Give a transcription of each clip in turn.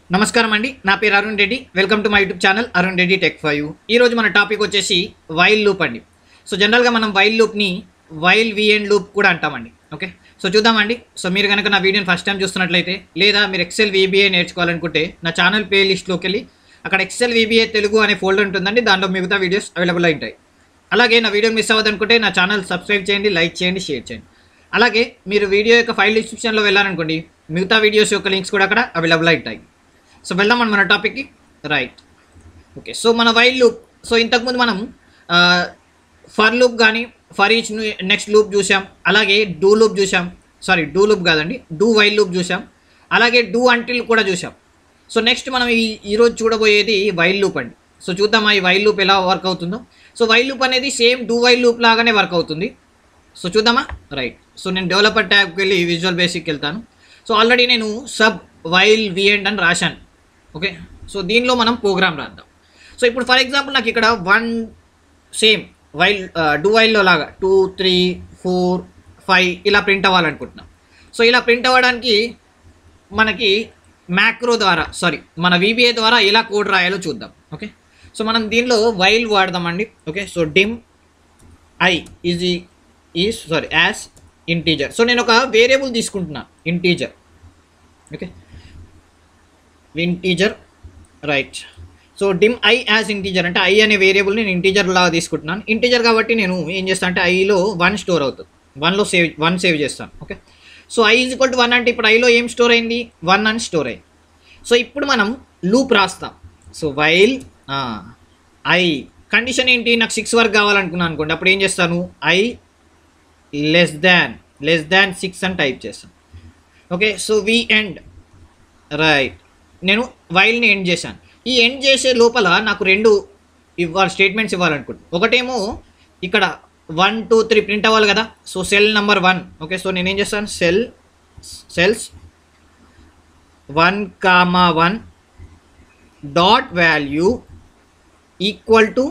నమస్కారం అండి నా పేరు Arun Reddy welcome to my YouTube channel Arun Reddy tech five ఈరోజు మన టాపిక్ వచ్చేసి వైల్ లూప్ అండి సో జనరల్గా మనం వైల్ లూప్ని వైల్ విఎన్ లూప్ కూడా అంటామండి ఓకే సో చూద్దామండి సో మీరు కనుక నా వీడియోని ఫస్ట్ టైం చూస్తున్నట్లయితే లేదా మీరు ఎక్సెల్ వీబీఏ నేర్చుకోవాలనుకుంటే నా ఛానల్ ప్లే లిస్ట్లోకి వెళ్ళి అక్కడ ఎక్సెల్ వీబీఏ తెలుగు అనే ఫోల్డర్ ఉంటుందండి దాంట్లో మిగతా వీడియోస్ అవైలబుల్ అయి ఉంటాయి అలాగే నా వీడియో మిస్ అవ్వదనుకుంటే నా ఛానల్ సబ్స్క్రైబ్ చేయండి లైక్ చేయండి షేర్ చేయండి అలాగే మీరు వీడియో యొక్క ఫైల్ డిస్క్రిప్షన్లో వెళ్ళాలనుకోండి మిగతా వీడియోస్ యొక్క లింక్స్ కూడా అక్కడ అవైలబుల్ అయి ఉంటాయి సో వెళ్దాం మనం మన టాపిక్కి రైట్ ఓకే సో మన వైల్ లూప్ సో ఇంతకుముందు మనం ఫర్ లూప్ కానీ ఫర్ ఈచ్ నెక్స్ట్ లూప్ చూసాం అలాగే డూ లూప్ చూసాం సారీ డూ లూప్ కాదండి డూ వైల్ లూప్ చూసాం అలాగే డూ అంటిల్ కూడా చూసాం సో నెక్స్ట్ మనం ఈ ఈరోజు చూడబోయేది వైల్ లూప్ అండి సో చూద్దామా ఈ వైల్ లూప్ ఎలా వర్క్ అవుతుందో సో వైల్ లూప్ అనేది సేమ్ డూ వైల్ లూప్ లాగానే వర్క్ అవుతుంది సో చూద్దామా రైట్ సో నేను డెవలపర్ ట్యాబ్కి వెళ్ళి విజువల్ బేసిక్కి వెళ్తాను సో ఆల్రెడీ నేను సబ్ వైల్ విఎండ్ అని రాశాను ఓకే సో దీనిలో మనం ప్రోగ్రామ్ రాద్దాం సో ఇప్పుడు ఫర్ ఎగ్జాంపుల్ నాకు ఇక్కడ వన్ సేమ్ వైల్ డూ వైల్లో లాగా టూ త్రీ ఫోర్ ఫైవ్ ఇలా ప్రింట్ అవ్వాలనుకుంటున్నాం సో ఇలా ప్రింట్ అవ్వడానికి మనకి మ్యాక్రో ద్వారా సారీ మన వీబీఏ ద్వారా ఎలా కోడ్ రాయాలో చూద్దాం ఓకే సో మనం దీనిలో వైల్ వాడదామండి okay so dim I is ఈ సారీ యాజ్ ఇంటీజర్ సో నేను ఒక వేరియబుల్ తీసుకుంటున్నాను integer okay integer right so dim I as integer అంటే ఐ అనే వేరియబుల్ నేను ఇంటీజర్ లాగా తీసుకుంటున్నాను ఇంటీజర్ కాబట్టి నేను ఏం చేస్తాను అంటే ఐలో వన్ స్టోర్ అవుతుంది వన్లో సేవ్ వన్ సేవ్ చేస్తాను okay so I is equal to one అంటే ఇప్పుడు ఐలో ఏం స్టోర్ అయింది వన్ అని స్టోర్ అయింది సో ఇప్పుడు మనం లూప్ రాస్తాం సో వైల్ ఐ కండిషన్ ఏంటి నాకు సిక్స్ వరకు కావాలనుకున్నాను అనుకోండి అప్పుడు ఏం చేస్తాను I less than less than six అని టైప్ చేస్తాను okay so wend right నేను వైల్ని ఎండ్ చేశాను ఈ ఎండ్ చేసే లోపల నాకు రెండు ఇవ్వాలి స్టేట్మెంట్స్ ఇవ్వాలనుకుంటున్నాను ఒకటేమో ఇక్కడ వన్ టూ త్రీ ప్రింట్ అవ్వాలి కదా so cell number one okay so నేను ఏం చేస్తాను cell cells one comma one dot value equal to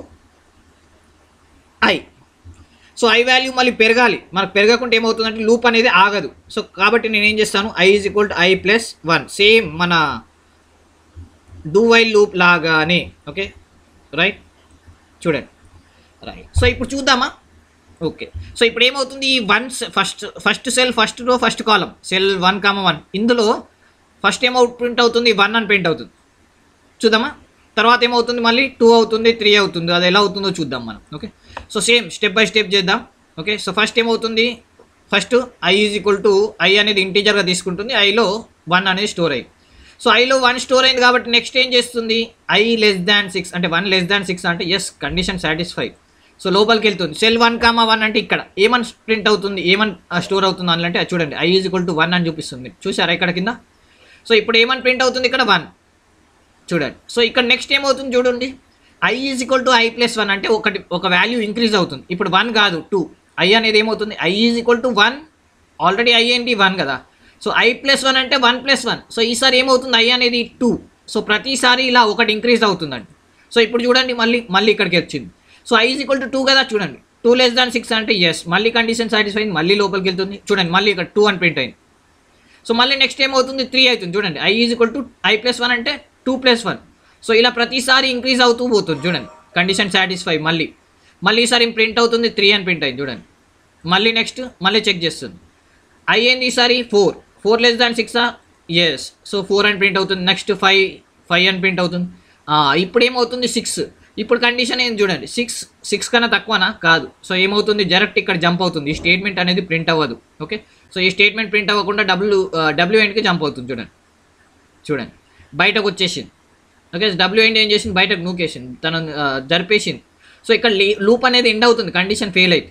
I so I value మళ్ళీ పెరగాలి మనకు పెరగకుండా ఏమవుతుందంటే లూప్ అనేది ఆగదు సో కాబట్టి నేను ఏం చేస్తాను I is equal to I plus one same మన డూ వైల్ లూప్ లాగానే ఓకే రైట్ చూడండి రైట్ సో ఇప్పుడు చూద్దామా ఓకే సో ఇప్పుడు ఏమవుతుంది ఈ one first first cell first row first column cell one comma one ఇందులో ఫస్ట్ ఏమో ప్రింట్ అవుతుంది వన్ అని ప్రింట్ అవుతుంది చూద్దామా తర్వాత ఏమవుతుంది మళ్ళీ టూ అవుతుంది త్రీ అవుతుంది అది ఎలా అవుతుందో చూద్దాం మనం okay so same step by step చేద్దాం ఓకే సో ఫస్ట్ ఏమవుతుంది first I is equal to I అనేది ఇంటీజర్గా తీసుకుంటుంది ఐలో వన్ అనేది స్టోర్ అయ్యింది సో ఐలో వన్ స్టోర్ అయింది కాబట్టి నెక్స్ట్ ఏం చేస్తుంది ఐ లెస్ దాన్ సిక్స్ అంటే వన్ లెస్ దాన్ సిక్స్ అంటే ఎస్ కండిషన్ సాటిస్ఫై సో లోపలికి వెళ్తుంది సెల్ వన్ కామా వన్ అంటే ఇక్కడ ఏమని ప్రింట్ అవుతుంది ఏమని స్టోర్ అవుతుంది అని అంటే చూడండి I is equal to one అని చూపిస్తుంది చూసారా ఇక్కడ కింద సో ఇప్పుడు ఏమని ప్రింట్ అవుతుంది ఇక్కడ వన్ చూడండి సో ఇక్కడ నెక్స్ట్ ఏమవుతుంది చూడండి I is equal to I plus one అంటే ఒకటి ఒక వాల్యూ ఇంక్రీజ్ అవుతుంది ఇప్పుడు వన్ కాదు టూ ఐ అనేది ఏమవుతుంది I is equal to one already I ఏంటి వన్ కదా సో ఐ ప్లస్ వన్ అంటే వన్ ప్లస్ వన్ సో ఈసారి ఏమవుతుంది ఐ అనేది టూ సో ప్రతిసారి ఇలా ఒకటి ఇంక్రీజ్ అవుతుందండి సో ఇప్పుడు చూడండి మళ్ళీ మళ్ళీ ఇక్కడికి వచ్చింది so I is equal to two కదా చూడండి టూ లెస్ దాన్ సిక్స్ అంటే ఎస్ మళ్ళీ కండిషన్ సాటిస్ఫై అయింది మళ్ళీ లోపలికి వెళ్తుంది చూడండి మళ్ళీ ఇక్కడ టూ అని ప్రింట్ అయింది సో మళ్ళీ నెక్స్ట్ ఏమవుతుంది త్రీ అవుతుంది చూడండి I is equal to I plus one అంటే టూ ప్లస్ వన్ సో ఇలా ప్రతిసారి ఇంక్రీజ్ అవుతూ పోతుంది చూడండి కండిషన్ సాటిస్ఫై మళ్ళీ మళ్ళీ ఈసారి ప్రింట్ అవుతుంది త్రీ అని ప్రింట్ అయింది చూడండి మళ్ళీ నెక్స్ట్ మళ్ళీ చెక్ చేస్తుంది ఐ ఏంది ఈసారి ఫోర్ ఫోర్ లెస్ దాన్ సిక్సా ఎస్ సో ఫోర్ అని ప్రింట్ అవుతుంది నెక్స్ట్ ఫైవ్ ఫైవ్ అని ప్రింట్ అవుతుంది ఇప్పుడు ఏమవుతుంది సిక్స్ ఇప్పుడు కండిషన్ ఏంది చూడండి సిక్స్ సిక్స్ కన్నా తక్కువనా కాదు సో ఏమవుతుంది డైరెక్ట్ ఇక్కడ జంప్ అవుతుంది ఈ స్టేట్మెంట్ అనేది ప్రింట్ అవ్వదు ఓకే సో ఈ స్టేట్మెంట్ ప్రింట్ అవ్వకుండా డబ్ల్యూ డబ్ల్యూ ఎండ్కి జంప్ అవుతుంది చూడండి చూడండి బయటకు వచ్చేసింది ఓకే డబ్ల్యూ ఎండ్ ఏం చేసింది బయటకు నూకేసింది తను జరిపేసింది సో ఇక్కడ లూప్ అనేది ఎండ్ అవుతుంది కండిషన్ ఫెయిల్ అయితే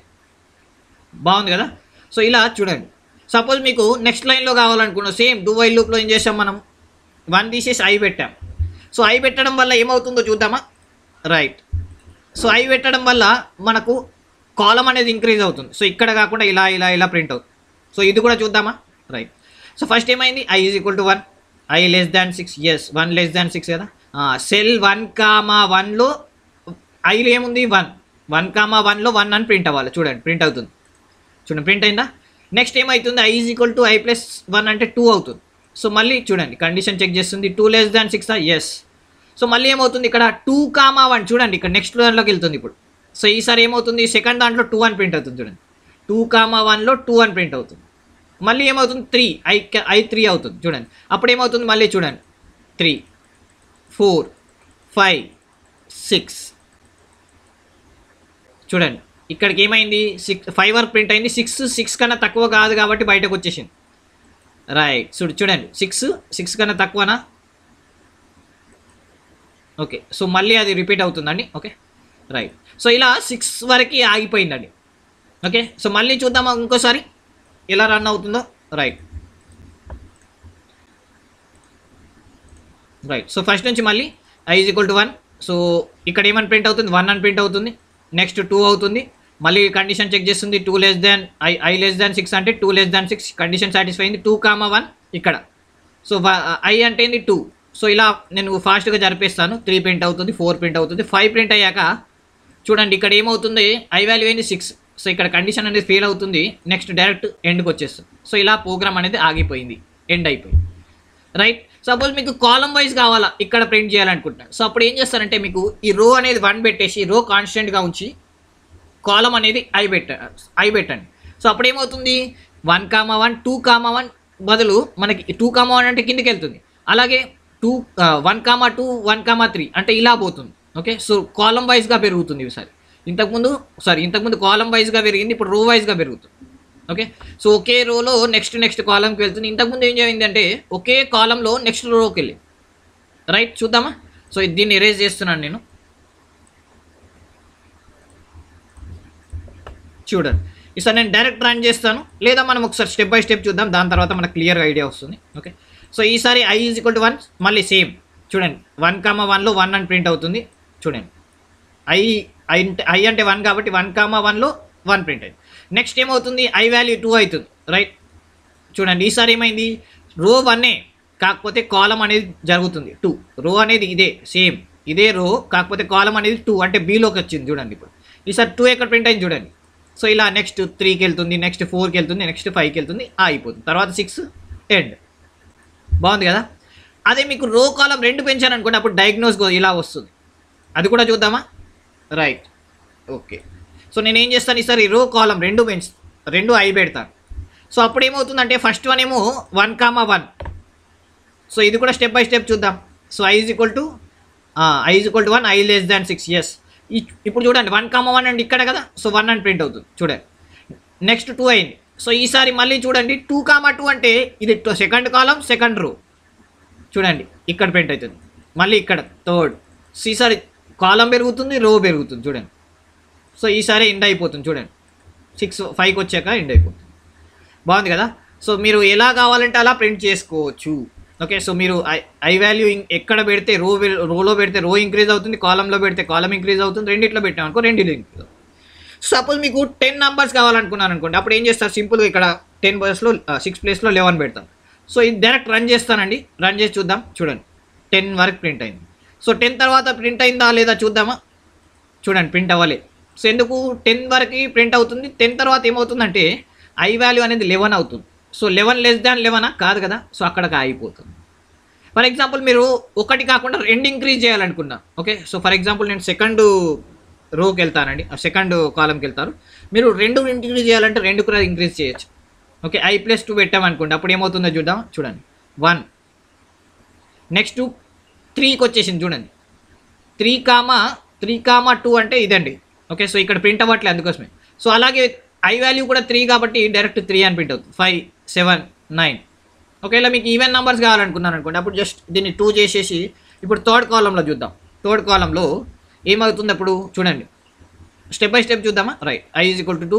బాగుంది కదా సో ఇలా చూడండి సపోజ్ మీకు నెక్స్ట్ లైన్లో కావాలనుకున్నాం సేమ్ డూ వైల్ లూప్లో ఏం చేసాం మనం వన్ తీసేసి ఐ పెట్టాం సో ఐ పెట్టడం వల్ల ఏమవుతుందో చూద్దామా రైట్ సో ఐ పెట్టడం వల్ల మనకు కాలం అనేది ఇంక్రీజ్ అవుతుంది సో ఇక్కడ కాకుండా ఇలా ఇలా ఇలా ప్రింట్ అవుతుంది సో ఇది కూడా చూద్దామా రైట్ సో ఫస్ట్ ఏమైంది I is equal to one I less than six yes one less than six కదా సెల్ వన్ కామా వన్లో ఐలో ఏముంది వన్ వన్ కామా వన్లో వన్ అని ప్రింట్ అవ్వాలి చూడండి ప్రింట్ అవుతుంది చూడండి ప్రింట్ అయిందా నెక్స్ట్ ఏమవుతుంది I is equal to I plus one అంటే టూ అవుతుంది సో మళ్ళీ చూడండి కండిషన్ చెక్ చేస్తుంది two less than six yes so మళ్ళీ ఏమవుతుంది ఇక్కడ టూ కామా వన్ చూడండి ఇక్కడ నెక్స్ట్ దాంట్లోకి వెళ్తుంది ఇప్పుడు సో ఈసారి ఏమవుతుంది సెకండ్ దాంట్లో టూ అని ప్రింట్ అవుతుంది చూడండి టూ కామా వన్లో టూ అని ప్రింట్ అవుతుంది మళ్ళీ ఏమవుతుంది త్రీ ఐ ఐ త్రీ అవుతుంది చూడండి అప్పుడు ఏమవుతుంది మళ్ళీ చూడండి త్రీ ఫోర్ ఫైవ్ సిక్స్ చూడండి ఇక్కడికి ఏమైంది సిక్స్ ఫైవ్ వరకు ప్రింట్ అయింది సిక్స్ సిక్స్ కన్నా తక్కువ కాదు కాబట్టి బయటకు వచ్చేసింది రైట్ చూడు చూడండి సిక్స్ సిక్స్ కన్నా తక్కువనా ఓకే సో మళ్ళీ అది రిపీట్ అవుతుందండి ఓకే రైట్ సో ఇలా సిక్స్ వరకు ఆగిపోయిందండి ఓకే సో మళ్ళీ చూద్దామా ఇంకోసారి ఎలా రన్ అవుతుందో రైట్ రైట్ సో ఫస్ట్ నుంచి మళ్ళీ I is equal to one so ఇక్కడ ఏమని ప్రింట్ అవుతుంది వన్ అని ప్రింట్ అవుతుంది నెక్స్ట్ టూ అవుతుంది మళ్ళీ కండిషన్ చెక్ చేస్తుంది two less than I I less than six అంటే two less than six condition satisfy అయింది టూ కామా వన్ ఇక్కడ సో ఐ అంటే ఏంది టూ సో ఇలా నేను ఫాస్ట్గా జరిపేస్తాను త్రీ ప్రింట్ అవుతుంది ఫోర్ ప్రింట్ అవుతుంది ఫైవ్ ప్రింట్ అయ్యాక చూడండి ఇక్కడ ఏమవుతుంది ఐ వాల్యూ ఏంది సిక్స్ సో ఇక్కడ కండిషన్ అనేది ఫెయిల్ అవుతుంది నెక్స్ట్ డైరెక్ట్ ఎండ్కి వచ్చేస్తుంది సో ఇలా ప్రోగ్రామ్ అనేది ఆగిపోయింది ఎండ్ అయిపోయింది రైట్ సపోజ్ మీకు కాలం వైజ్ కావాలా ఇక్కడ ప్రింట్ చేయాలనుకుంటున్నారు సో అప్పుడు ఏం చేస్తారంటే మీకు ఈ రో అనేది వన్ పెట్టేసి రో కాన్స్టెంట్గా ఉంచి కాలం అనేది ఐ పెట్ట ఐ పెట్టండి సో అప్పుడు ఏమవుతుంది one comma one two comma one బదులు మనకి టూ కామా వన్ అంటే కిందికి వెళ్తుంది అలాగే two one comma two one comma three అంటే ఇలా పోతుంది ఓకే సో కాలం వైజ్గా పెరుగుతుంది ఈసారి ఇంతకుముందు సారీ ఇంతకుముందు కాలం వైజ్గా పెరిగింది ఇప్పుడు రో వైజ్గా పెరుగుతుంది ఓకే సో ఒకే రోలో నెక్స్ట్ నెక్స్ట్ కాలంకి వెళ్తుంది ఇంతకుముందు ఏం చేయిందంటే ఒకే కాలంలో నెక్స్ట్ రోకి వెళ్ళి రైట్ చూద్దామా సో దీన్ని ఎరేజ్ చేస్తున్నాను నేను చూడండి ఈసారి నేను డైరెక్ట్ రన్ చేస్తాను లేదా మనం ఒకసారి స్టెప్ బై స్టెప్ చూద్దాం దాని తర్వాత మనకు క్లియర్గా ఐడియా వస్తుంది ఓకే సో ఈసారి I is equal to one మళ్ళీ సేమ్ చూడండి వన్ కామా వన్లో వన్ అని ప్రింట్ అవుతుంది చూడండి ఐ ఐ అంటే ఐ అంటే వన్ కాబట్టి వన్ కామా వన్లో వన్ ప్రింట్ అయింది నెక్స్ట్ ఏమవుతుంది ఐ వాల్యూ టూ అవుతుంది రైట్ చూడండి ఈసారి ఏమైంది రో వన్నే కాకపోతే కాలం అనేది జరుగుతుంది టూ రో అనేది ఇదే సేమ్ ఇదే రో కాకపోతే కాలం అనేది టూ అంటే బీలోకి వచ్చింది చూడండి ఇప్పుడు ఈసారి టూ ఎక్కడ ప్రింట్ అయింది చూడండి సో ఇలా నెక్స్ట్ త్రీకి వెళ్తుంది నెక్స్ట్ ఫోర్కి వెళ్తుంది నెక్స్ట్ ఫైవ్కి వెళ్తుంది ఆ అయిపోతుంది తర్వాత సిక్స్ ఎండ్ బాగుంది కదా అదే మీకు రో కాలం రెండు పెంచారనుకోండి అప్పుడు డయాగ్నోస్ ఇలా వస్తుంది అది కూడా చూద్దామా రైట్ ఓకే సో నేను ఏం చేస్తాను ఈసారి రో కాలం రెండు పెంచు రెండు ఐ పెడతాను సో అప్పుడు ఏమవుతుందంటే ఫస్ట్ వన్ ఏమో వన్ కామా వన్ సో ఇది కూడా స్టెప్ బై స్టెప్ చూద్దాం so I is equal to I is equal to one I less than six yes ఇప్పుడు చూడండి వన్ కామా వన్ అండి ఇక్కడ కదా సో వన్ అని ప్రింట్ అవుతుంది చూడండి నెక్స్ట్ టూ అయింది సో ఈసారి మళ్ళీ చూడండి టూ కామా టూ అంటే ఇది సెకండ్ కాలం సెకండ్ రో చూడండి ఇక్కడ ప్రింట్ అవుతుంది మళ్ళీ ఇక్కడ థర్డ్ సో ఈసారి కాలం పెరుగుతుంది రో పెరుగుతుంది చూడండి సో ఈసారి ఎండ్ అయిపోతుంది చూడండి సిక్స్ ఫైవ్కి వచ్చాక ఎండ్ అయిపోతుంది బాగుంది కదా సో మీరు ఎలా కావాలంటే అలా ప్రింట్ చేసుకోవచ్చు ఓకే సో మీరు ఐ ఐ వాల్యూ ఎక్కడ పెడితే రో రోలో పెడితే రో ఇంక్రీజ్ అవుతుంది కాలంలో పెడితే కాలం ఇంక్రీజ్ అవుతుంది రెండిట్లో పెట్టామనుకో రెండిట్లో ఇంక్రీజ్ అవుతుంది సపోజ్ మీకు టెన్ నెంబర్స్ కావాలనుకున్నాను అనుకోండి అప్పుడు ఏం చేస్తారు సింపుల్గా ఇక్కడ టెన్ ప్లేస్లో సిక్స్ ప్లేస్లో లెవెన్ పెడతాం సో ఇది డైరెక్ట్ రన్ చేస్తానండి రన్ చేసి చూద్దాం చూడండి టెన్ వరకు ప్రింట్ అయింది సో టెన్ తర్వాత ప్రింట్ అయిందా లేదా చూద్దామా చూడండి ప్రింట్ అవ్వలేదు సో ఎందుకు టెన్ వరకు ప్రింట్ అవుతుంది టెన్ తర్వాత ఏమవుతుందంటే ఐ వాల్యూ అనేది లెవెన్ అవుతుంది సో లెవెన్ లెస్ దాన్ లెవెనా కాదు కదా సో అక్కడికి ఆగిపోతుంది ఫర్ ఎగ్జాంపుల్ మీరు ఒకటి కాకుండా రెండు ఇంక్రీజ్ చేయాలనుకున్నా ఓకే సో ఫర్ ఎగ్జాంపుల్ నేను సెకండ్ రోకి వెళ్తానండి సెకండ్ కాలంకి వెళ్తారు మీరు రెండు ఇంక్రీజ్ చేయాలంటే రెండు కూడా ఇంక్రీజ్ చేయొచ్చు ఓకే ఐ ప్లస్ టూ పెట్టామనుకోండి అప్పుడు ఏమవుతుందో చూద్దాం చూడండి వన్ నెక్స్ట్ త్రీకి వచ్చేసింది చూడండి three comma three comma two అంటే ఇదండి ఓకే సో ఇక్కడ ప్రింట్ అవ్వట్లేదు అందుకోసమే సో అలాగే ఐ వాల్యూ కూడా త్రీ కాబట్టి డైరెక్ట్ త్రీ అని ప్రింట్ అవుతుంది ఫైవ్ సెవెన్ నైన్ ఒకవేళ మీకు ఈవెన్ నెంబర్స్ కావాలనుకున్నాను అనుకోండి అప్పుడు జస్ట్ దీన్ని టూ చేసేసి ఇప్పుడు థర్డ్ కాలంలో చూద్దాం థర్డ్ కాలంలో ఏమవుతుంది అప్పుడు చూడండి స్టెప్ బై స్టెప్ చూద్దామా right I is equal to two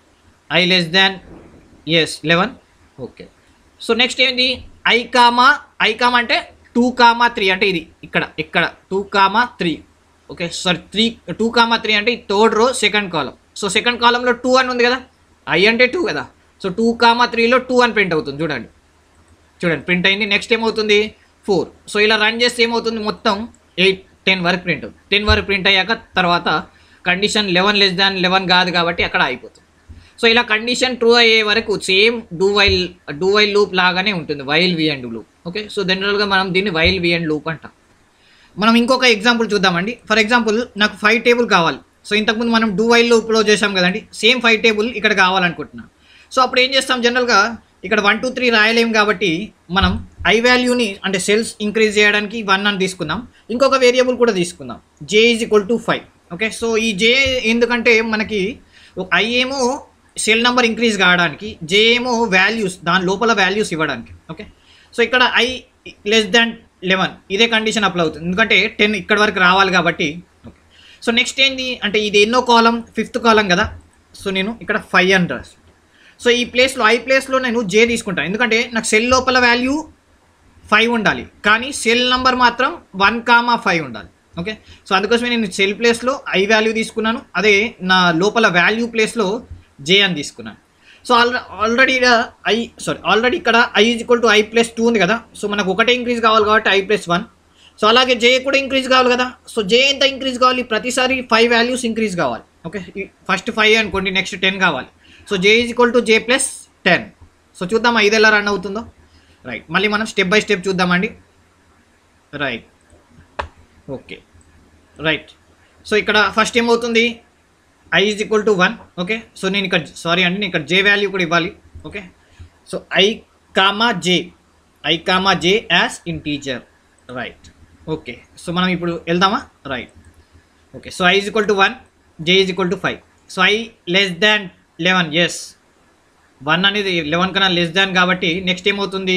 I less than yes eleven okay so next ఏంటి ఐ కామా ఐ కామా అంటే టూ కామా త్రీ అంటే ఇది ఇక్కడ ఇక్కడ two comma three okay sorry three two comma three అంటే ఈ third row second column so second కాలంలో two అని ఉంది కదా ఐ అంటే టూ కదా సో టూ కామా త్రీలో టూ అని ప్రింట్ అవుతుంది చూడండి చూడండి ప్రింట్ అయింది నెక్స్ట్ ఏమవుతుంది ఫోర్ సో ఇలా రన్ చేస్తే ఏమవుతుంది మొత్తం ఎయిట్ టెన్ వరకు ప్రింట్ అవుతుంది టెన్ వరకు ప్రింట్ అయ్యాక తర్వాత condition eleven less than eleven కాదు కాబట్టి అక్కడ అయిపోతుంది సో ఇలా కండిషన్ ట్రూ అయ్యే వరకు same do while do while loop లాగానే ఉంటుంది while we and loop okay so జనరల్గా మనం దీన్ని వైల్ వి అండ్ లూప్ అంటాం మనం ఇంకొక ఎగ్జాంపుల్ చూద్దామండి ఫర్ ఎగ్జాంపుల్ నాకు ఫైవ్ టేబుల్ కావాలి సో ఇంతకుముందు మనం డూ వైల్ లూప్లో చేసాం కదండి సేమ్ ఫైవ్ టేబుల్ ఇక్కడ కావాలనుకుంటున్నాం సో అప్పుడు ఏం చేస్తాం జనరల్గా ఇక్కడ వన్ టూ త్రీ రాయలేము కాబట్టి మనం ఐ వాల్యూని అంటే సెల్స్ ఇంక్రీజ్ చేయడానికి వన్ అని తీసుకుందాం ఇంకొక వేరియబుల్ కూడా తీసుకుందాం J is equal to five okay so ఈ జే ఎందుకంటే మనకి ఐ ఏమో సెల్ నెంబర్ ఇంక్రీజ్ కావడానికి జే ఏమో వాల్యూస్ దాని లోపల వాల్యూస్ ఇవ్వడానికి ఓకే సో ఇక్కడ ఐ లెస్ దాన్ లెవెన్ ఇదే కండిషన్ అప్లై అవుతుంది ఎందుకంటే టెన్ ఇక్కడ వరకు రావాలి కాబట్టి ఓకే సో నెక్స్ట్ ఏంది అంటే ఇది ఎన్నో కాలం ఫిఫ్త్ కాలం కదా సో నేను ఇక్కడ ఫైవ్ అని రాసి సో ఈ ప్లేస్లో ఐ ప్లేస్లో నేను జే తీసుకుంటాను ఎందుకంటే నాకు సెల్ లోపల వాల్యూ ఫైవ్ ఉండాలి కానీ సెల్ నంబర్ మాత్రం వన్ కామా ఫైవ్ ఉండాలి ఓకే సో అందుకోసమే నేను సెల్ ప్లేస్లో ఐ వాల్యూ తీసుకున్నాను అదే నా లోపల వాల్యూ ప్లేస్లో జే అని తీసుకున్నాను so all already I sorry already ఇక్కడ I is equal to I plus two ఉంది కదా సో మనకు ఒకటే ఇంక్రీజ్ కావాలి కాబట్టి ఐ ప్లస్ వన్ సో అలాగే జే కూడా ఇంక్రీజ్ కావాలి కదా సో జే ఎంత ఇంక్రీజ్ కావాలి ప్రతిసారి ఫైవ్ వాల్యూస్ ఇంక్రీజ్ కావాలి ఓకే ఫస్ట్ ఫైవ్ అనుకోండి నెక్స్ట్ టెన్ కావాలి so J is equal to J plus ten so చూద్దామా ఇది ఎలా రన్ అవుతుందో రైట్ మళ్ళీ మనం స్టెప్ బై స్టెప్ చూద్దామండి రైట్ ఓకే రైట్ సో ఇక్కడ ఫస్ట్ ఏమవుతుంది I is equal to one okay so నేను ఇక్కడ సారీ అండి నేను ఇక్కడ జే వాల్యూ కూడా ఇవ్వాలి okay so I comma J I comma J as integer right okay so మనం ఇప్పుడు వెళ్దామా right okay so I is equal to one J is equal to five so I less than eleven yes one అనేది eleven కన్నా less than కాబట్టి next ఏమవుతుంది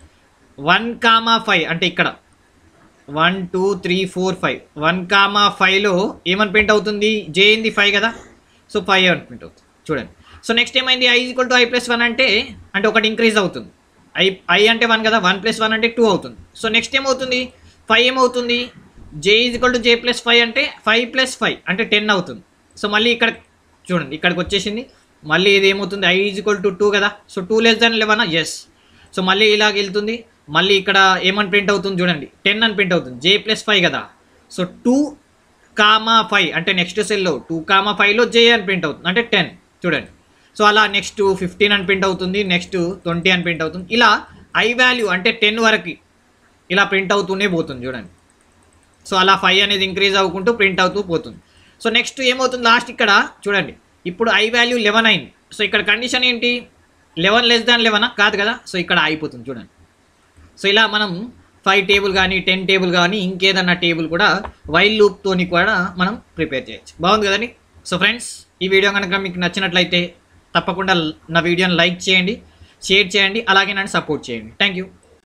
one comma five అంటే ఇక్కడ one two three four five one comma ఫైవ్లో ఏమని print అవుతుంది జే ఏంది ఫైవ్ కదా సో ఫైవ్ అని ప్రింట్ అవుతుంది చూడండి సో నెక్స్ట్ ఏమైంది I equal to I plus one అంటే అంటే ఒకటి ఇంక్రీజ్ అవుతుంది ఐ ఐ అంటే వన్ కదా వన్ ప్లస్ వన్ అంటే టూ అవుతుంది సో నెక్స్ట్ ఏమవుతుంది ఫైవ్ ఏమవుతుంది J is equal to J plus five అంటే ఫైవ్ ప్లస్ ఫైవ్ అంటే టెన్ అవుతుంది సో మళ్ళీ ఇక్కడ చూడండి ఇక్కడికి వచ్చేసింది మళ్ళీ ఇది ఏమవుతుంది I is equal to two కదా so two less than eleven yes so మళ్ళీ ఇలాగ వెళ్తుంది మళ్ళీ ఇక్కడ ఏమని ప్రింట్ అవుతుంది చూడండి టెన్ అని ప్రింట్ అవుతుంది జే ప్లస్ ఫైవ్ కదా సో టూ కామా ఫైవ్ అంటే నెక్స్ట్ సెల్లో టూ కామా ఫైవ్లో జే అని ప్రింట్ అవుతుంది అంటే టెన్ చూడండి సో అలా నెక్స్ట్ ఫిఫ్టీన్ అని ప్రింట్ అవుతుంది నెక్స్ట్ ట్వంటీ అని ప్రింట్ అవుతుంది ఇలా ఐ వాల్యూ అంటే టెన్ వరకు ఇలా ప్రింట్ అవుతూనే పోతుంది చూడండి సో అలా ఫైవ్ అనేది ఇంక్రీజ్ అవ్వకుంటూ ప్రింట్ అవుతూ పోతుంది సో నెక్స్ట్ ఏమవుతుంది లాస్ట్ ఇక్కడ చూడండి ఇప్పుడు ఐ వాల్యూ లెవెన్ అయింది సో ఇక్కడ కండిషన్ ఏంటి లెవెన్ లెస్ దాన్ లెవెనా కాదు కదా సో ఇక్కడ అయిపోతుంది చూడండి సో ఇలా మనం ఫైవ్ టేబుల్ కానీ టెన్ టేబుల్ కానీ ఇంకేదన్నా టేబుల్ కూడా వైల్ లూప్తోని కూడా మనం ప్రిపేర్ చేయొచ్చు బాగుంది కదండి సో ఫ్రెండ్స్ ఈ వీడియో కనుక మీకు నచ్చినట్లయితే తప్పకుండా నా వీడియోని లైక్ చేయండి షేర్ చేయండి అలాగే నన్ను సపోర్ట్ చేయండి థ్యాంక్ యూ